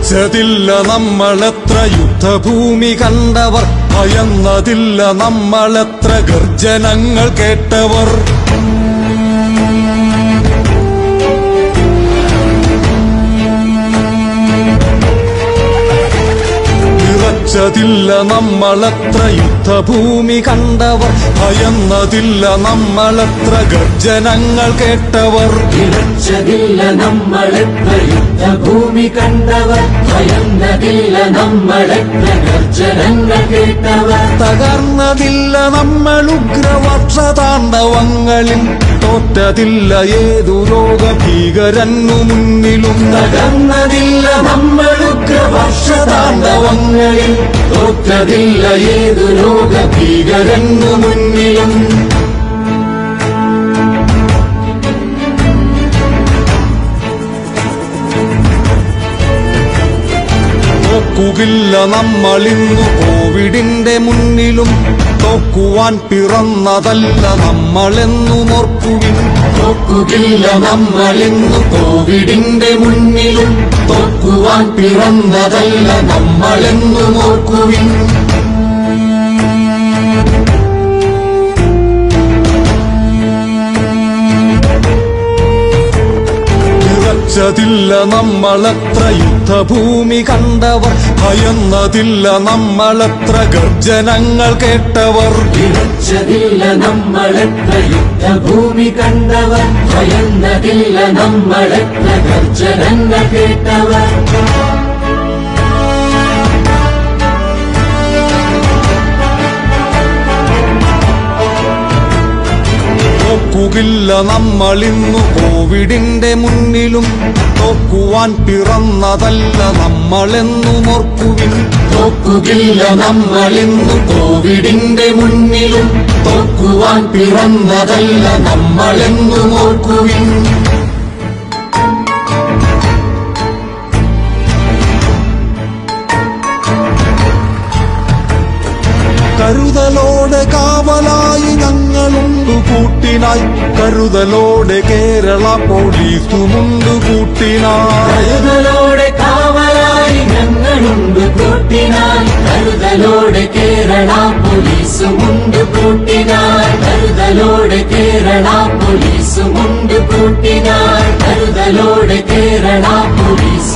വിറച്ചതില്ല നമ്മളെത്ര യുദ്ധഭൂമി കണ്ടവർ ഭയന്നതില്ല നമ്മളെത്ര ഗർജനങ്ങൾ കേട്ടവർ വിറച്ചതില്ല നമ്മളെത്ര യുദ്ധഭൂമി കണ്ടവർ ഭയന്നതില്ല നമ്മളെത്ര ഗർജനങ്ങൾ കേട്ടവർ ഇളച്ചതില്ല നമ്മളെത്ര യുദ്ധഭൂമി കണ്ടവർ ഭയന്നതില്ല നമ്മളെത്ര ഗർജനങ്ങൾ കേട്ടവർ തകർന്നതില്ല നമ്മൾ ഉഗ്രവർഷതാണ്ഡവങ്ങളിൽ തോറ്റതില്ല ഏതു ലോക ഭീകരന്നു മുന്നിലും തകർന്നതില്ല നമ്മൾ ഉഗ്രവർഷതാണ്ഡവങ്ങളിൽ തോറ്റതില്ല ഏതു ലോക ഭീകരന്നു മുന്നിലും തോക്കുകില്ല നമ്മളിന്നു കോവിഡിന്റെ മുന്നിലും തോക്കുവാൻ പിറന്നതല്ല നമ്മളെന്നും ഓർക്കുവിൻ തോക്കുകില്ല നമ്മളിന്ന് കോവിഡിന്റെ മുന്നിലും തോക്കുവാൻ പിറന്നതല്ല നമ്മളെന്നും ഓർക്കുവിൻ വിറച്ചതില്ല നമ്മളെത്ര യുദ്ധഭൂമി കണ്ടവർ ഭയന്നതില്ല നമ്മളെത്ര ഗർജനങ്ങൾ കേട്ടവർ ഇളച്ചതില്ല നമ്മളെത്ര യുദ്ധഭൂമി കണ്ടവർ ഭയന്നതില്ല നമ്മളെത്ര ഗർജനങ്ങൾ കേട്ടവർ തോക്കുകില്ല നമ്മളിന്നു കോവിഡിന്റെ മുന്നിലും തോക്കുവാൻ പിറന്നതല്ല നമ്മളെന്നും ഓർക്കുവിൻ തോക്കുകില്ല നമ്മളിന്ന് കോവിഡിന്റെ മുന്നിലും തോക്കുവാൻ പിറന്നതല്ല നമ്മളെന്നും ഓർക്കുവിൻ കരുതലോടെ കാവലായി ഞങ്ങളുണ്ട് കൂട്ടിനായി കരുതലോടെ കേരള പോലീസുമുണ്ട് കൂട്ടിനായി കരുതലോടെ കാവലായി ഞങ്ങളുണ്ട് കൂട്ടിനായി കരുതലോടെ കേരള പോലീസുമുണ്ട് കൂട്ടിനായി കരുതലോടെ കേരള പോലീസുമുണ്ട് കൂട്ടിനായി കരുതലോടെ കേരള പോലീസ്